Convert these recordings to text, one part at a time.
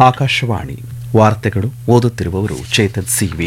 ಆಕಾಶವಾಣಿ ವಾರ್ತೆಗಳು ಓದುತ್ತಿರುವವರು ಚೇತನ್ ಸಿವಿ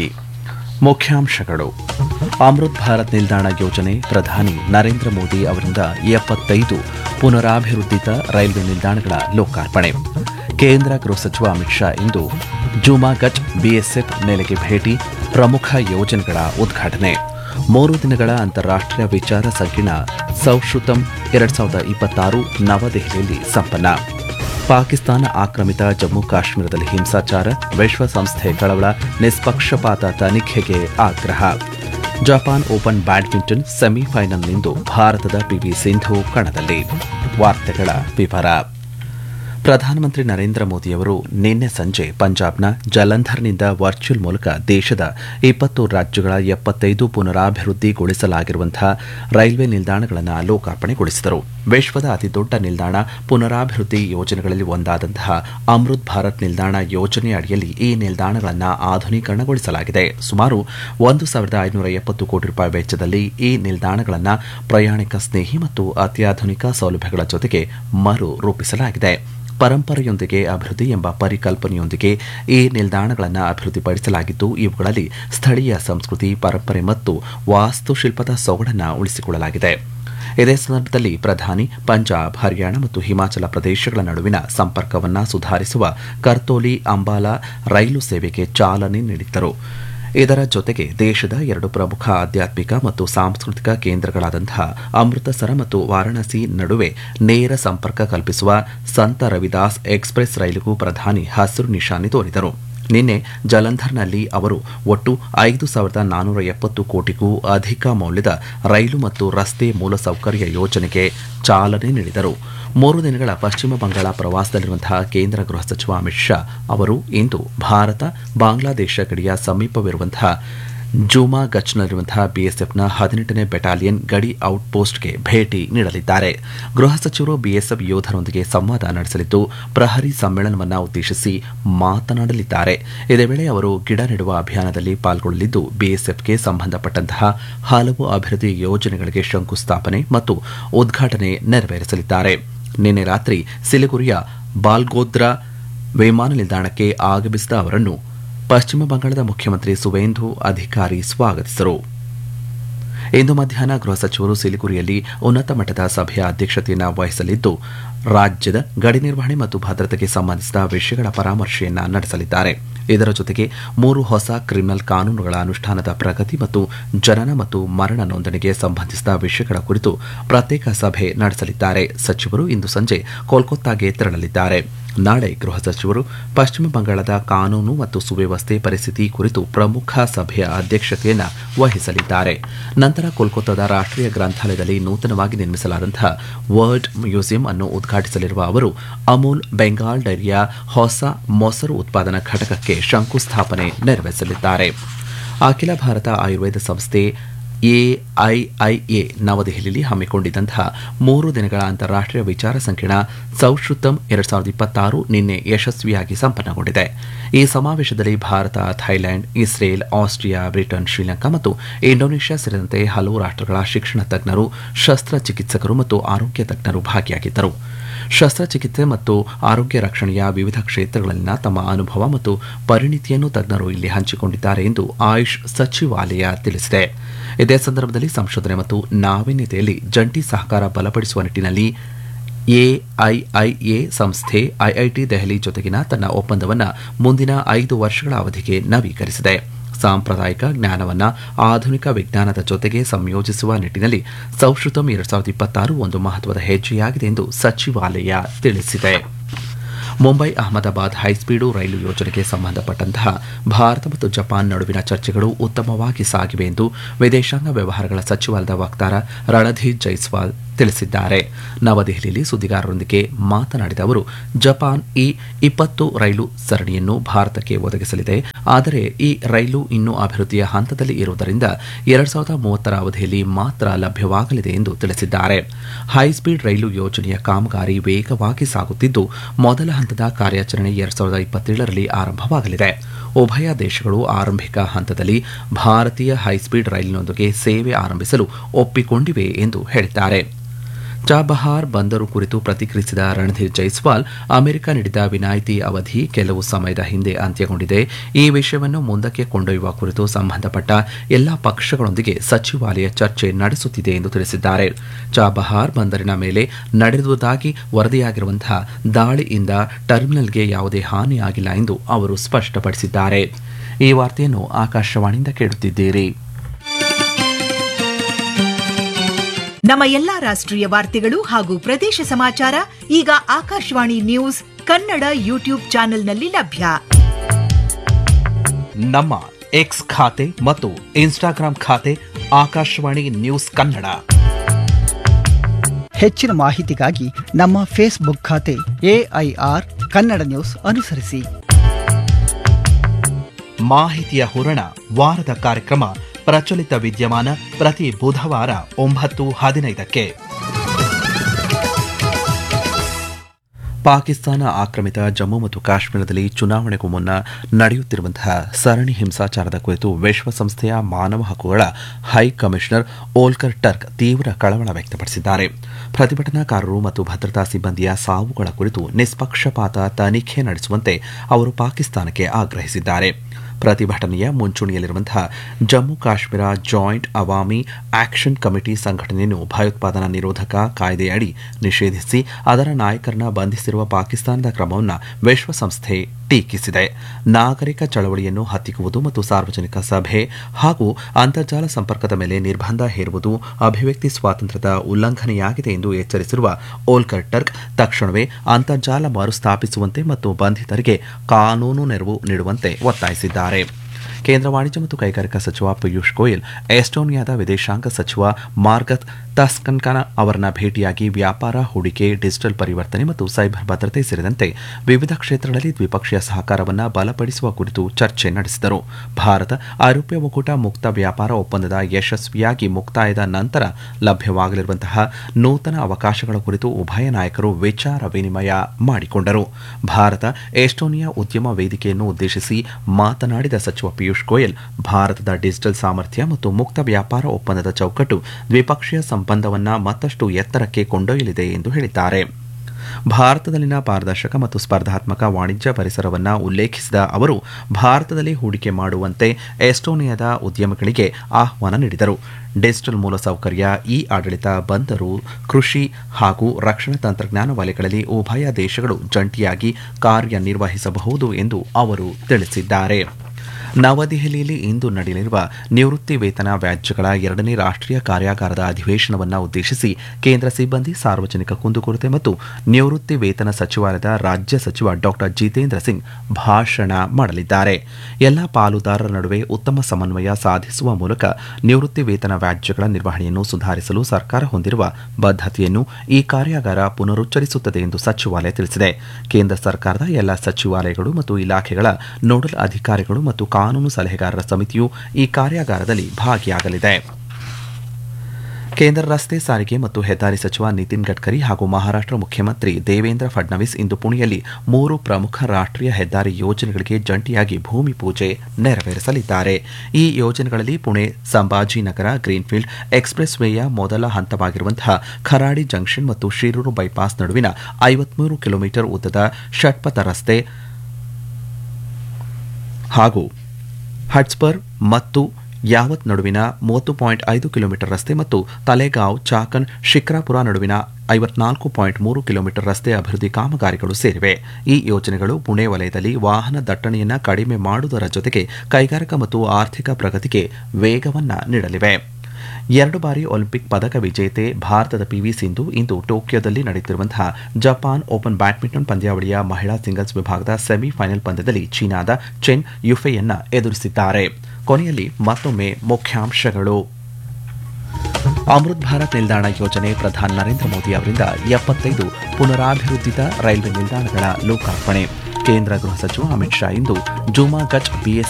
ಮುಖ್ಯಾಂಶಗಳು ಅಮೃತ್ ಭಾರತ್ ನಿಲ್ದಾಣ ಯೋಜನೆ ಪ್ರಧಾನಿ ನರೇಂದ್ರ ಮೋದಿ ಅವರಿಂದ ಎಪ್ಪತ್ತೈದು ಪುನರಾಭಿವೃದ್ಧಿತ ರೈಲ್ವೆ ನಿಲ್ದಾಣಗಳ ಲೋಕಾರ್ಪಣೆ ಕೇಂದ್ರ ಗೃಹ ಸಚಿವ ಅಮಿತ್ ಶಾ ಇಂದು ಜುಮಾಗಚ್ ಬಿಎಸ್ಎಫ್ ನೆಲೆಗೆ ಭೇಟಿ ಪ್ರಮುಖ ಯೋಜನೆಗಳ ಉದ್ಘಾಟನೆ ಮೂರು ದಿನಗಳ ಅಂತಾರಾಷ್ಟೀಯ ವಿಚಾರ ಸಂಕಿರಣ ಸೌಶ್ರುತಂ ಎರಡ್ ಸಾವಿರದ ಇಪ್ಪತ್ತಾರು ನವದೆಹಲಿಯಲ್ಲಿ ಸಂಪನ್ನ ಪಾಕಿಸ್ತಾನ ಆಕ್ರಮಿತ ಜಮ್ಮು ಕಾಶ್ಮೀರದಲ್ಲಿ ಹಿಂಸಾಚಾರ ವಿಶ್ವಸಂಸ್ಥೆ ಕಳವಳ ನಿಷ್ಪಕ್ಷಪಾತ ತನಿಖೆಗೆ ಆಗ್ರಹ ಜಪಾನ್ ಓಪನ್ ಬ್ಯಾಡ್ಮಿಂಟನ್ ಸೆಮಿಫೈನಲ್ನಿಂದು ಭಾರತದ ಪಿವಿ ಸಿಂಧು ಕಣದಲ್ಲಿ ವಾರ್ತೆಗಳ ವಿವರ ಪ್ರಧಾನಮಂತ್ರಿ ನರೇಂದ್ರ ಮೋದಿಯವರು ನಿನ್ನೆ ಸಂಜೆ ಪಂಜಾಬ್ನ ಜಲಂಧರ್ನಿಂದ ವರ್ಚುವಲ್ ಮೂಲಕ ದೇಶದ ಇಪ್ಪತ್ತು ರಾಜ್ಯಗಳ ಎಪ್ಪತ್ತೈದು ಪುನರಾಭಿವೃದ್ಧಿಗೊಳಿಸಲಾಗಿರುವಂತಹ ರೈಲ್ವೆ ನಿಲ್ದಾಣಗಳನ್ನು ಲೋಕಾರ್ಪಣೆಗೊಳಿಸಿದರು ವಿಶ್ವದ ಅತಿದೊಡ್ಡ ನಿಲ್ದಾಣ ಪುನರಾಭಿವೃದ್ಧಿ ಯೋಜನೆಗಳಲ್ಲಿ ಒಂದಾದಂತಹ ಅಮೃತ್ ಭಾರತ್ ನಿಲ್ದಾಣ ಯೋಜನೆ ಅಡಿಯಲ್ಲಿ ಈ ನಿಲ್ದಾಣಗಳನ್ನು ಆಧುನೀಕರಣಗೊಳಿಸಲಾಗಿದೆ ಸುಮಾರು ಒಂದು ಸಾವಿರದ ಐನೂರ ಎಪ್ಪತ್ತು ಕೋಟಿ ರೂಪಾಯಿ ವೆಚ್ಚದಲ್ಲಿ ಈ ನಿಲ್ದಾಣಗಳನ್ನು ಪ್ರಯಾಣಿಕ ಸ್ನೇಹಿ ಮತ್ತು ಅತ್ಯಾಧುನಿಕ ಸೌಲಭ್ಯಗಳ ಜೊತೆಗೆ ಮರು ರೂಪಿಸಲಾಗಿದೆ ಪರಂಪರೆಯೊಂದಿಗೆ ಅಭಿವೃದ್ಧಿ ಎಂಬ ಪರಿಕಲ್ಪನೆಯೊಂದಿಗೆ ಈ ನಿಲ್ದಾಣಗಳನ್ನು ಅಭಿವೃದ್ಧಿಪಡಿಸಲಾಗಿದ್ದು ಇವುಗಳಲ್ಲಿ ಸ್ಥಳೀಯ ಸಂಸ್ಕೃತಿ ಪರಂಪರೆ ಮತ್ತು ವಾಸ್ತುಶಿಲ್ಪದ ಸೊಗಡನ್ನು ಉಳಿಸಿಕೊಳ್ಳಲಾಗಿದೆ ಇದೇ ಸಂದರ್ಭದಲ್ಲಿ ಪ್ರಧಾನಿ ಪಂಜಾಬ್ ಹರಿಯಾಣ ಮತ್ತು ಹಿಮಾಚಲ ಪ್ರದೇಶಗಳ ನಡುವಿನ ಸಂಪರ್ಕವನ್ನು ಸುಧಾರಿಸುವ ಕರ್ತೋಲಿ ಅಂಬಾಲಾ ರೈಲು ಸೇವೆಗೆ ಚಾಲನೆ ನೀಡಿದ್ದರು ಇದರ ಜೊತೆಗೆ ದೇಶದ ಎರಡು ಪ್ರಮುಖ ಆಧ್ಯಾತ್ಮಿಕ ಮತ್ತು ಸಾಂಸ್ಕೃತಿಕ ಕೇಂದ್ರಗಳಾದಂತಹ ಅಮೃತಸರ ಮತ್ತು ವಾರಾಣಸಿ ನಡುವೆ ನೇರ ಸಂಪರ್ಕ ಕಲ್ಪಿಸುವ ಸಂತ ರವಿದಾಸ್ ಎಕ್ಸ್ಪ್ರೆಸ್ ರೈಲಿಗೂ ಪ್ರಧಾನಿ ಹಸಿರು ನಿಶಾನೆ ತೋರಿದರು ನಿನ್ನೆ ಜಲಂಧರ್ನಲ್ಲಿ ಅವರು ಒಟ್ಟು ಐದು ಸಾವಿರದ ನಾನ್ನೂರ ಎಪ್ಪತ್ತು ಕೋಟಿಗೂ ಅಧಿಕ ಮೌಲ್ಯದ ರೈಲು ಮತ್ತು ರಸ್ತೆ ಮೂಲಸೌಕರ್ಯ ಯೋಜನೆಗೆ ಚಾಲನೆ ನೀಡಿದರು ಮೂರು ದಿನಗಳ ಪಶ್ಚಿಮ ಬಂಗಾಳ ಪ್ರವಾಸದಲ್ಲಿರುವಂತಹ ಕೇಂದ್ರ ಗೃಹ ಸಚಿವ ಅಮಿತ್ ಶಾ ಅವರು ಇಂದು ಭಾರತ ಬಾಂಗ್ಲಾದೇಶ ಗಡಿಯ ಸಮೀಪವಿರುವಂತಹ ಜೂಮಾಗಚ್ನಲ್ಲಿರುವಂತಹ ಬಿಎಸ್ಎಫ್ನ ಹದಿನೆಂಟನೇ ಬೆಟಾಲಿಯನ್ ಗಡಿ ಔಟ್ಪೋಸ್ಟ್ಗೆ ಭೇಟಿ ನೀಡಲಿದ್ದಾರೆ ಗೃಹ ಸಚಿವರು ಬಿಎಸ್ಎಫ್ ಯೋಧರೊಂದಿಗೆ ಸಂವಾದ ನಡೆಸಲಿದ್ದು ಪ್ರಹರಿ ಸಮ್ಮೇಳನವನ್ನು ಉದ್ದೇಶಿಸಿ ಮಾತನಾಡಲಿದ್ದಾರೆ ಇದೇ ವೇಳೆ ಅವರು ಗಿಡ ನೆಡುವ ಅಭಿಯಾನದಲ್ಲಿ ಪಾಲ್ಗೊಳ್ಳಲಿದ್ದು ಬಿಎಸ್ಎಫ್ಗೆ ಸಂಬಂಧಪಟ್ಟಂತಹ ಹಲವು ಅಭಿವೃದ್ಧಿ ಯೋಜನೆಗಳಿಗೆ ಶಂಕುಸ್ಥಾಪನೆ ಮತ್ತು ಉದ್ಘಾಟನೆ ನೆರವೇರಿಸಲಿದ್ದಾರೆ ನಿನ್ನೆ ರಾತ್ರಿ ಸಿಲಿಗುರಿಯ ಬಾಲ್ಗೋದ್ರಾ ವಿಮಾನ ನಿಲ್ದಾಣಕ್ಕೆ ಆಗಮಿಸಿದ ಅವರನ್ನು ಪಶ್ಚಿಮ ಬಂಗಾಳದ ಮುಖ್ಯಮಂತ್ರಿ ಸುವೇಂದು ಅಧಿಕಾರಿ ಸ್ವಾಗತಿಸಿದರು ಇಂದು ಮಧ್ಯಾಹ್ನ ಗೃಹ ಸಚಿವರು ಸಿಲಿಗುರಿಯಲ್ಲಿ ಉನ್ನತ ಮಟ್ಟದ ಸಭೆಯ ಅಧ್ಯಕ್ಷತೆಯನ್ನು ವಹಿಸಲಿದ್ದು ರಾಜ್ಯದ ಗಡಿ ನಿರ್ವಹಣೆ ಮತ್ತು ಭದ್ರತೆಗೆ ಸಂಬಂಧಿಸಿದ ವಿಷಯಗಳ ಪರಾಮರ್ಶೆಯನ್ನ ನಡೆಸಲಿದ್ದಾರೆ ಇದರ ಜೊತೆಗೆ ಮೂರು ಹೊಸ ಕ್ರಿಮಿನಲ್ ಕಾನೂನುಗಳ ಅನುಷ್ಠಾನದ ಪ್ರಗತಿ ಮತ್ತು ಜನನ ಮತ್ತು ಮರಣ ನೋಂದಣಿಗೆ ಸಂಬಂಧಿಸಿದ ವಿಷಯಗಳ ಕುರಿತು ಪ್ರತ್ಯೇಕ ಸಭೆ ನಡೆಸಲಿದ್ದಾರೆ ಸಚಿವರು ಇಂದು ಸಂಜೆ ಕೋಲ್ಕತ್ತಾಗೆ ತೆರಳಲಿದ್ದಾರೆ ನಾಳೆ ಗೃಹ ಸಚಿವರು ಪಶ್ಚಿಮ ಬಂಗಾಳದ ಕಾನೂನು ಮತ್ತು ಸುವ್ಯವಸ್ಥೆ ಪರಿಸ್ಥಿತಿ ಕುರಿತು ಪ್ರಮುಖ ಸಭೆಯ ಅಧ್ಯಕ್ಷತೆಯನ್ನು ವಹಿಸಲಿದ್ದಾರೆ ನಂತರ ಕೋಲ್ಕತ್ತಾದ ರಾಷ್ಟೀಯ ಗ್ರಂಥಾಲಯದಲ್ಲಿ ನೂತನವಾಗಿ ನಿರ್ಮಿಸಲಾದಂತಹ ವರ್ಲ್ಡ್ ಮ್ಯೂಸಿಯಂ ಅನ್ನು ಉದ್ಘಾಟಿಸಲಿರುವ ಅವರು ಅಮೂಲ್ ಬೆಂಗಾಲ್ ಡೈರಿಯ ಹೊಸ ಮೊಸರು ಉತ್ಪಾದನಾ ಘಟಕಕ್ಕೆ ಶಂಕುಸ್ಥಾಪನೆ ನೆರವೇರಿಸಲಿದ್ದಾರೆ ಅಖಿಲ ಭಾರತ ಆಯುರ್ವೇದ ಸಂಸ್ಥೆ ಎಐಐಎ ನವದೆಹಲಿಯಲ್ಲಿ ಹಮ್ಮಿಕೊಂಡಿದ್ದಂತಹ ಮೂರು ದಿನಗಳ ಅಂತಾರಾಷ್ಟೀಯ ವಿಚಾರ ಸಂಕಿರಣ ಸೌಶ್ರುತಂ ಎರಡ್ ಸಾವಿರದ ಇಪ್ಪತ್ತಾರು ನಿನ್ನೆ ಯಶಸ್ವಿಯಾಗಿ ಸಂಪನ್ನಗೊಂಡಿದೆ ಈ ಸಮಾವೇಶದಲ್ಲಿ Bharat Thailand Israel Austria Britain Sri Lanka ಮತ್ತು ಇಂಡೋನೇಷ್ಯಾ ಸೇರಿದಂತೆ ಹಲವು ರಾಷ್ಟಗಳ ಶಿಕ್ಷಣ ತಜ್ಞರು ಶಸ್ತ್ರಚಿಕಿತ್ಸಕರು ಮತ್ತು ಆರೋಗ್ಯ ತಜ್ಞರು ಭಾಗಿಯಾಗಿದ್ದರು ಶಸ್ತ್ರಚಿಕಿತ್ಸೆ ಮತ್ತು ಆರೋಗ್ಯ ರಕ್ಷಣೆಯ ವಿವಿಧ ಕ್ಷೇತ್ರಗಳಲ್ಲಿನ ತಮ್ಮ ಅನುಭವ ಮತ್ತು ಪರಿಣಿತಿಯನ್ನು ತಜ್ಞರು ಇಲ್ಲಿ ಹಂಚಿಕೊಂಡಿದ್ದಾರೆ ಎಂದು ಆಯುಷ್ ಸಚಿವಾಲಯ ತಿಳಿಸಿದೆ ಇದೇ ಸಂದರ್ಭದಲ್ಲಿ ಸಂಶೋಧನೆ ಮತ್ತು ನಾವೀನ್ಯತೆಯಲ್ಲಿ ಜಂಟಿ ಸಹಕಾರ ಬಲಪಡಿಸುವ ನಿಟ್ಟಿನಲ್ಲಿ ಎಐಐಎ ಸಂಸ್ಥೆ ಐಐಟಿ ದೆಹಲಿ ಜೊತೆಗಿನ ತನ್ನ ಒಪ್ಪಂದವನ್ನು ಮುಂದಿನ ಐದು ವರ್ಷಗಳ ಅವಧಿಗೆ ನವೀಕರಿಸಿದೆ ಸಾಂಪ್ರದಾಯಿಕ ಜ್ಞಾನವನ್ನ ಆಧುನಿಕ ವಿಜ್ಞಾನದ ಜೊತೆಗೆ ಸಂಯೋಜಿಸುವ ನಿಟ್ಟಿನಲ್ಲಿ ಸೌಶ್ರುತಂ ಎರಡ್ ಸಾವಿರದ ಇಪ್ಪತ್ತಾರು ಒಂದು ಮಹತ್ವದ ಹೆಜ್ಜೆಯಾಗಿದೆ ಎಂದು ಸಚಿವಾಲಯ ತಿಳಿಸಿದೆ ಮುಂಬೈ ಅಹಮದಾಬಾದ್ ಹೈಸ್ಪೀಡು ರೈಲು ಯೋಜನೆಗೆ ಸಂಬಂಧಪಟ್ಟಂತಹ ಭಾರತ ಮತ್ತು ಜಪಾನ್ ನಡುವಿನ ಚರ್ಚೆಗಳು ಉತ್ತಮವಾಗಿ ಸಾಗಿವೆ ಎಂದು ವಿದೇಶಾಂಗ ವ್ಯವಹಾರಗಳ ಸಚಿವಾಲಯದ ವಕ್ತಾರ ರಣಧೀರ್ ಜೈಸ್ವಾಲ್ ತಿಳಿಸಿದ್ದಾರೆ ನವದೆಹಲಿಯಲ್ಲಿ ಸುದ್ದಿಗಾರರೊಂದಿಗೆ ಮಾತನಾಡಿದ ಅವರು ಜಪಾನ್ ಈ ಇಪ್ಪತ್ತು ರೈಲು ಸರಣಿಯನ್ನು ಭಾರತಕ್ಕೆ ಒದಗಿಸಲಿದೆ ಆದರೆ ಈ ರೈಲು ಇನ್ನೂ ಅಭಿವೃದ್ಧಿಯ ಹಂತದಲ್ಲಿ ಇರುವುದರಿಂದ ಎರಡ್ ಸಾವಿರದ ಮೂವತ್ತರ ಅವಧಿಯಲ್ಲಿ ಮಾತ್ರ ಲಭ್ಯವಾಗಲಿದೆ ಎಂದು ತಿಳಿಸಿದ್ದಾರೆ ಹೈಸ್ಪೀಡ್ ರೈಲು ಯೋಜನೆಯ ಕಾಮಗಾರಿ ವೇಗವಾಗಿ ಸಾಗುತ್ತಿದ್ದು ಮೊದಲ ಹಂತದ ಕಾರ್ಯಾಚರಣೆ ಎರಡ್ ಸಾವಿರದ ಇಪ್ಪತ್ತೇಳರಲ್ಲಿ ಆರಂಭವಾಗಲಿದೆ ಉಭಯ ದೇಶಗಳು ಆರಂಭಿಕ ಹಂತದಲ್ಲಿ ಭಾರತೀಯ ಹೈಸ್ಪೀಡ್ ರೈಲಿನೊಂದಿಗೆ ಸೇವೆ ಆರಂಭಿಸಲು ಒಪ್ಪಿಕೊಂಡಿವೆ ಎಂದು ಹೇಳಿದ್ದಾರೆ ಚಾಬಹಾರ್ ಬಂದರು ಕುರಿತು ಪ್ರತಿಕ್ರಿಯಿಸಿದ ರಣಧೀರ್ ಜೈಸ್ವಾಲ್ ಅಮೆರಿಕ ನೀಡಿದ ವಿನಾಯಿತಿ ಅವಧಿ ಕೆಲವು ಸಮಯದ ಹಿಂದೆ ಅಂತ್ಯಗೊಂಡಿದೆ ಈ ವಿಷಯವನ್ನು ಮುಂದಕ್ಕೆ ಕೊಂಡೊಯ್ಯುವ ಕುರಿತು ಸಂಬಂಧಪಟ್ಟ ಎಲ್ಲಾ ಪಕ್ಷಗಳೊಂದಿಗೆ ಸಚಿವಾಲಯ ಚರ್ಚೆ ನಡೆಸುತ್ತಿದೆ ಎಂದು ತಿಳಿಸಿದ್ದಾರೆ ಚಾಬಹಾರ್ ಬಂದರಿನ ಮೇಲೆ ನಡೆದುದಾಗಿ ವರದಿಯಾಗಿರುವಂತಹ ದಾಳಿಯಿಂದ ಟರ್ಮಿನಲ್ಗೆ ಯಾವುದೇ ಹಾನಿಯಾಗಿಲ್ಲ ಎಂದು ಅವರು ಸ್ಪಷ್ಟಪಡಿಸಿದ್ದಾರೆ ಈ ವಾರ್ತೆಯನ್ನು ಆಕಾಶವಾಣಿಯಿಂದ ಕೇಳುತ್ತಿದ್ದೀರಿ ನಮ್ಮ ಎಲ್ಲಾ ರಾಷ್ಟ್ರೀಯ ವಾರ್ತೆಗಳು ಹಾಗೂ ಪ್ರದೇಶ ಸಮಾಚಾರ ಈಗ ಆಕಾಶವಾಣಿ ನ್ಯೂಸ್ ಕನ್ನಡ ಯೂಟ್ಯೂಬ್ ಚಾನೆಲ್ನಲ್ಲಿ ಲಭ್ಯ ನಮ್ಮ ಎಕ್ಸ್ ಖಾತೆ ಮತ್ತು ಇನ್ಸ್ಟಾಗ್ರಾಂ ಖಾತೆ ಆಕಾಶವಾಣಿ ನ್ಯೂಸ್ ಕನ್ನಡ ಹೆಚ್ಚಿನ ಮಾಹಿತಿಗಾಗಿ ನಮ್ಮ ಫೇಸ್ಬುಕ್ ಖಾತೆ ಎಐಆರ್ ಕನ್ನಡ ನ್ಯೂಸ್ ಅನುಸರಿಸಿ ಮಾಹಿತಿಯ ಹೂರಣ ವಾರದ ಕಾರ್ಯಕ್ರಮ ಪ್ರಚಲಿತ ವಿದ್ಯಮಾನ ಪ್ರತಿ ಬುಧವಾರ ಒಂಬತ್ತು ಹದಿನೈದಕ್ಕೆ ಪಾಕಿಸ್ತಾನ ಆಕ್ರಮಿತ ಜಮ್ಮು ಮತ್ತು ಕಾಶ್ಮೀರದಲ್ಲಿ ಚುನಾವಣೆಗೂ ಮುನ್ನ ನಡೆಯುತ್ತಿರುವಂತಹ ಸರಣಿ ಹಿಂಸಾಚಾರದ ಕುರಿತು ವಿಶ್ವಸಂಸ್ಥೆಯ ಮಾನವ ಹಕ್ಕುಗಳ ಹೈ ಕಮಿಷನರ್ ಓಲ್ಕರ್ ಟರ್ಕ್ ತೀವ್ರ ಕಳವಳ ವ್ಯಕ್ತಪಡಿಸಿದ್ದಾರೆ ಪ್ರತಿಭಟನಾಕಾರರು ಮತ್ತು ಭದ್ರತಾ ಸಿಬ್ಬಂದಿಯ ಸಾವುಗಳ ಕುರಿತು ನಿಷ್ಪಕ್ಷಪಾತ ತನಿಖೆ ನಡೆಸುವಂತೆ ಅವರು ಪಾಕಿಸ್ತಾನಕ್ಕೆ ಆಗ್ರಹಿಸಿದ್ದಾರೆ ಪ್ರತಿಭಟನೆಯ ಮುಂಚೂಣಿಯಲ್ಲಿರುವಂತಹ Jammu Kashmir joint Awami action committee ಸಂಘಟನೆಯನ್ನು ಭಯೋತ್ಪಾದನಾ ನಿರೋಧಕ ಕಾಯ್ದೆಯಡಿ ನಿಷೇಧಿಸಿ ಅದರ ನಾಯಕರನ್ನ ಬಂಧಿಸಿರುವ ಪಾಕಿಸ್ತಾನದ ಕ್ರಮವನ್ನು ವಿಶ್ವಸಂಸ್ಥೆ ಟೀಕಿಸಿದೆ ನಾಗರಿಕ ಚಳವಳಿಯನ್ನು ಹತ್ತಿಕ್ಕುವುದು ಮತ್ತು ಸಾರ್ವಜನಿಕ ಸಭೆ ಹಾಗೂ ಅಂತರ್ಜಾಲ ಸಂಪರ್ಕದ ಮೇಲೆ ನಿರ್ಬಂಧ ಹೇರುವುದು ಅಭಿವ್ಯಕ್ತಿ ಸ್ವಾತಂತ್ರ್ಯದ ಉಲ್ಲಂಘನೆಯಾಗಿದೆ ಎಂದು ಎಚ್ಚರಿಸಿರುವ ಓಲ್ಕರ್ ಟರ್ಕ್ ತಕ್ಷಣವೇ ಅಂತರ್ಜಾಲ ಮರುಸ್ಥಾಪಿಸುವಂತೆ ಮತ್ತು ಬಂಧಿತರಿಗೆ ಕಾನೂನು ನೆರವು ನೀಡುವಂತೆ ಒತ್ತಾಯಿಸಿದ್ದಾರೆ ಕೇಂದ್ರ ವಾಣಿಜ್ಯ ಮತ್ತು ಕೈಗಾರಿಕಾ ಸಚಿವ ಪಿಯೂಷ್ ಗೋಯಲ್ ಎಸ್ಟೋನಿಯಾದ ವಿದೇಶಾಂಗ ಸಚಿವ ಮಾರ್ಗತ್ ತಸ್ಕನ್ಕನ ಅವರನ್ನ ಭೇಟಿಯಾಗಿ ವ್ಯಾಪಾರ ಹೂಡಿಕೆ ಡಿಜಿಟಲ್ ಪರಿವರ್ತನೆ ಮತ್ತು ಸೈಬರ್ ಭದ್ರತೆ ಸೇರಿದಂತೆ ವಿವಿಧ ಕ್ಷೇತ್ರಗಳಲ್ಲಿ ದ್ವಿಪಕ್ಷೀಯ ಸಹಕಾರವನ್ನು ಬಲಪಡಿಸುವ ಕುರಿತು ಚರ್ಚೆ ನಡೆಸಿದರು ಭಾರತ ಐರೋಪ್ಯ ಒಕ್ಕೂಟ ಮುಕ್ತ ವ್ಯಾಪಾರ ಒಪ್ಪಂದದ ಯಶಸ್ವಿಯಾಗಿ ಮುಕ್ತಾಯದ ನಂತರ ಲಭ್ಯವಾಗಲಿರುವಂತಹ ನೂತನ ಅವಕಾಶಗಳ ಕುರಿತು ಉಭಯ ನಾಯಕರು ವಿಚಾರ ವಿನಿಮಯ ಮಾಡಿಕೊಂಡರು ಭಾರತ ಎಸ್ಟೋನಿಯಾ ಉದ್ಯಮ ವೇದಿಕೆಯನ್ನು ಉದ್ದೇಶಿಸಿ ಮಾತನಾಡಿದ ಸಚಿವ ಪಿಯೂಷ್ ಗೋಯಲ್ ಭಾರತದ ಡಿಜಿಟಲ್ ಸಾಮರ್ಥ್ಯ ಮತ್ತು ಮುಕ್ತ ವ್ಯಾಪಾರ ಒಪ್ಪಂದದ ಚೌಕಟ್ಟು ದ್ವಿಪಕ್ಷೀಯ ಸಂಬಂಧವನ್ನು ಮತ್ತಷ್ಟು ಎತ್ತರಕ್ಕೆ ಕೊಂಡೊಯ್ಯಲಿದೆ ಎಂದು ಹೇಳಿದ್ದಾರೆ ಭಾರತದಲ್ಲಿನ ಪಾರದರ್ಶಕ ಮತ್ತು ಸ್ಪರ್ಧಾತ್ಮಕ ವಾಣಿಜ್ಯ ಪರಿಸರವನ್ನು ಉಲ್ಲೇಖಿಸಿದ ಅವರು ಭಾರತದಲ್ಲಿ ಹೂಡಿಕೆ ಮಾಡುವಂತೆ ಎಸ್ಟೋನಿಯಾದ ಉದ್ಯಮಗಳಿಗೆ ಆಹ್ವಾನ ನೀಡಿದರು ಡಿಜಿಟಲ್ ಮೂಲಸೌಕರ್ಯ ಇ ಆಡಳಿತ ಬಂದರು ಕೃಷಿ ಹಾಗೂ ರಕ್ಷಣಾ ತಂತ್ರಜ್ಞಾನ ವಲಯಗಳಲ್ಲಿ ಉಭಯ ದೇಶಗಳು ಜಂಟಿಯಾಗಿ ಕಾರ್ಯನಿರ್ವಹಿಸಬಹುದು ಎಂದು ಅವರು ತಿಳಿಸಿದ್ದಾರೆ ನವದೆಹಲಿಯಲ್ಲಿ ಇಂದು ನಡೆಯಲಿರುವ ನಿವೃತ್ತಿ ವೇತನ ವ್ಯಾಜ್ಯಗಳ ಎರಡನೇ ರಾಷ್ಟ್ರೀಯ ಕಾರ್ಯಾಗಾರದ ಅಧಿವೇಶನವನ್ನು ಉದ್ದೇಶಿಸಿ ಕೇಂದ್ರ ಸಿಬ್ಬಂದಿ ಸಾರ್ವಜನಿಕ ಕುಂದುಕೊರತೆ ಮತ್ತು ನಿವೃತ್ತಿ ವೇತನ ಸಚಿವಾಲಯದ ರಾಜ್ಯ ಸಚಿವ ಡಾಕ್ಟರ್ ಜಿತೇಂದ್ರ ಸಿಂಗ್ ಭಾಷಣ ಮಾಡಲಿದ್ದಾರೆ ಎಲ್ಲ ಪಾಲುದಾರರ ನಡುವೆ ಉತ್ತಮ ಸಮನ್ವಯ ಸಾಧಿಸುವ ಮೂಲಕ ನಿವೃತ್ತಿ ವೇತನ ವ್ಯಾಜ್ಯಗಳ ನಿರ್ವಹಣೆಯನ್ನು ಸುಧಾರಿಸಲು ಸರ್ಕಾರ ಹೊಂದಿರುವ ಬದ್ಧತೆಯನ್ನು ಈ ಕಾರ್ಯಾಗಾರ ಪುನರುಚ್ಚರಿಸುತ್ತದೆ ಎಂದು ಸಚಿವಾಲಯ ತಿಳಿಸಿದೆ ಕೇಂದ್ರ ಸರ್ಕಾರದ ಎಲ್ಲ ಸಚಿವಾಲಯಗಳು ಮತ್ತು ಇಲಾಖೆಗಳ ನೋಡಲ್ ಅಧಿಕಾರಿಗಳು ಮತ್ತು ಕಾನೂನು ಸಲಹೆಗಾರರ ಸಮಿತಿಯು ಈ ಕಾರ್ಯಾಗಾರದಲ್ಲಿ ಭಾಗಿಯಾಗಲಿದೆ ಕೇಂದ್ರ ರಸ್ತೆ ಸಾರಿಗೆ ಮತ್ತು ಹೆದ್ದಾರಿ ಸಚಿವ ನಿತಿನ್ ಗಡ್ಕರಿ ಹಾಗೂ ಮಹಾರಾಷ್ಟ್ರ ಮುಖ್ಯಮಂತ್ರಿ ದೇವೇಂದ್ರ ಫಡ್ನವೀಸ್ ಇಂದು ಪುಣೆಯಲ್ಲಿ ಮೂರು ಪ್ರಮುಖ ರಾಷ್ಟ್ರೀಯ ಹೆದ್ದಾರಿ ಯೋಜನೆಗಳಿಗೆ ಜಂಟಿಯಾಗಿ ಭೂಮಿ ಪೂಜೆ ನೆರವೇರಿಸಲಿದ್ದಾರೆ ಈ ಯೋಜನೆಗಳಲ್ಲಿ ಪುಣೆ ಸಂಭಾಜಿನಗರ ಗ್ರೀನ್ಫೀಲ್ಡ್ ಎಕ್ಸ್ಪ್ರೆಸ್ ವೇಯ ಮೊದಲ ಹಂತವಾಗಿರುವಂತಹ ಖರಾಡಿ ಜಂಕ್ಷನ್ ಮತ್ತು ಶಿರೂರು ಬೈಪಾಸ್ ನಡುವಿನ ಐವತ್ಮೂರು ಕಿಲೋಮೀಟರ್ ಉದ್ದದ ಷಟ್ಪಥ ರಸ್ತೆ ಹಾಗೂ ಹಟ್ಸ್ಪರ್ ಮತ್ತು ಯಾವತ್ ನಡುವಿನ ಮೂವತ್ತು ಪಾಯಿಂಟ್ ಐದು ಕಿಲೋಮೀಟರ್ ರಸ್ತೆ ಮತ್ತು ತಲೆಗಾಂವ್ ಚಾಕನ್ ಶಿಕ್ರಾಪುರ ನಡುವಿನ ಐವತ್ನಾಲ್ಕು ಪಾಯಿಂಟ್ ಮೂರು ಕಿಲೋಮೀಟರ್ ರಸ್ತೆ ಅಭಿವೃದ್ಧಿ ಕಾಮಗಾರಿಗಳು ಸೇರಿವೆ ಈ ಯೋಜನೆಗಳು ಪುಣೆ ವಲಯದಲ್ಲಿ ವಾಹನ ದಟ್ಟಣೆಯನ್ನು ಕಡಿಮೆ ಮಾಡುವುದರ ಜೊತೆಗೆ ಕೈಗಾರಿಕಾ ಮತ್ತು ಆರ್ಥಿಕ ಪ್ರಗತಿಗೆ ವೇಗವನ್ನು ನೀಡಲಿವೆ ಎರಡು ಬಾರಿ ಒಲಿಂಪಿಕ್ ಪದಕ ವಿಜೇತೆ ಭಾರತದ ಪಿವಿ ಸಿಂಧು ಇಂದು ಟೋಕಿಯೋದಲ್ಲಿ ನಡೆಯುತ್ತಿರುವಂತಹ ಜಪಾನ್ ಓಪನ್ ಬ್ಯಾಡ್ಮಿಂಟನ್ ಪಂದ್ಯಾವಳಿಯ ಮಹಿಳಾ ಸಿಂಗಲ್ಸ್ ವಿಭಾಗದ ಸೆಮಿಫೈನಲ್ ಪಂದ್ಯದಲ್ಲಿ ಚೀನಾದ ಚೆನ್ ಯುಫೆಯನ್ನ ಎದುರಿಸಿದ್ದಾರೆ ಕೊನೆಯಲ್ಲಿ ಮತ್ತೊಮ್ಮೆ ಮುಖ್ಯಾಂಶಗಳು ಅಮೃತ್ ಭಾರತ್ ನಿಲ್ದಾಣ ಯೋಜನೆ ಪ್ರಧಾನಿ ನರೇಂದ್ರ ಮೋದಿ ಅವರಿಂದ ಎಪ್ಪತ್ತೈದು ಪುನರಾಭಿವೃದ್ಧಿತ ರೈಲ್ವೆ ನಿಲ್ದಾಣಗಳ ಲೋಕಾರ್ಪಣೆ ಕೇಂದ್ರ ಗೃಹ ಸಚಿವ ಅಮಿತ್ ಶಾ ಇಂದು ಜುಮಾಗಚ್ ಬಿಎಸ್